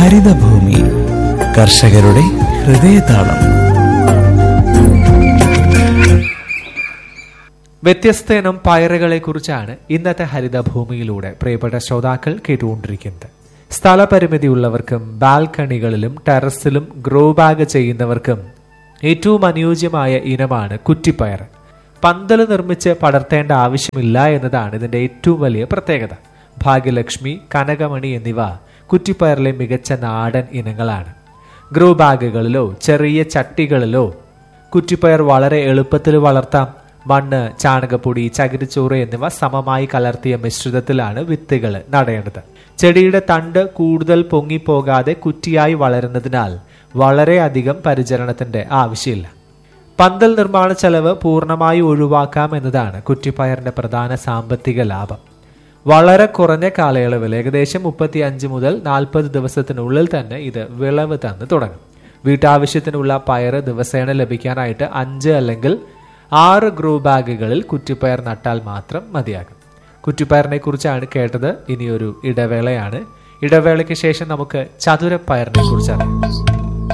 ഹരിതഭൂമി കർഷകരുടെ ഹൃദയതാളം വ്യത്യസ്ത ഇനം പയറുകളെ കുറിച്ചാണ് ഇന്നത്തെ ഹരിതഭൂമിയിലൂടെ പ്രിയപ്പെട്ട ശ്രോതാക്കൾ കേട്ടുകൊണ്ടിരിക്കുന്നത് സ്ഥലപരിമിതിയുള്ളവർക്കും ബാൽക്കണികളിലും ടെറസിലും ഗ്രോ ബാഗ് ചെയ്യുന്നവർക്കും ഏറ്റവും അനുയോജ്യമായ ഇനമാണ് കുറ്റിപ്പയർ പന്തൽ നിർമ്മിച്ച് പടർത്തേണ്ട ആവശ്യമില്ല എന്നതാണ് ഇതിന്റെ ഏറ്റവും വലിയ പ്രത്യേകത ഭാഗ്യലക്ഷ്മി കനകമണി എന്നിവ കുറ്റിപ്പയറിലെ മികച്ച നാടൻ ഇനങ്ങളാണ് ഗ്രോ ബാഗുകളിലോ ചെറിയ ചട്ടികളിലോ കുറ്റിപ്പയർ വളരെ എളുപ്പത്തിൽ വളർത്താം മണ്ണ് ചാണകപ്പൊടി ചകിരിച്ചോറ് എന്നിവ സമമായി കലർത്തിയ മിശ്രിതത്തിലാണ് വിത്തുകൾ നടേണ്ടത് ചെടിയുടെ തണ്ട് കൂടുതൽ പൊങ്ങിപ്പോകാതെ കുറ്റിയായി വളരുന്നതിനാൽ വളരെയധികം പരിചരണത്തിന്റെ ആവശ്യമില്ല പന്തൽ നിർമ്മാണ ചെലവ് പൂർണ്ണമായി ഒഴിവാക്കാം എന്നതാണ് കുറ്റിപ്പയറിന്റെ പ്രധാന സാമ്പത്തിക ലാഭം വളരെ കുറഞ്ഞ കാലയളവിൽ ഏകദേശം മുപ്പത്തി അഞ്ച് മുതൽ നാൽപ്പത് ദിവസത്തിനുള്ളിൽ തന്നെ ഇത് വിളവ് തന്ന് തുടങ്ങും വീട്ടാവശ്യത്തിനുള്ള പയറ് ദിവസേന ലഭിക്കാനായിട്ട് അഞ്ച് അല്ലെങ്കിൽ ആറ് ഗ്രോ ബാഗുകളിൽ കുറ്റിപ്പയർ നട്ടാൽ മാത്രം മതിയാകും കുറ്റിപ്പയറിനെ കുറിച്ചാണ് കേട്ടത് ഇനിയൊരു ഇടവേളയാണ് ഇടവേളയ്ക്ക് ശേഷം നമുക്ക് ചതുരപ്പയറിനെ കുറിച്ച് അറിയാം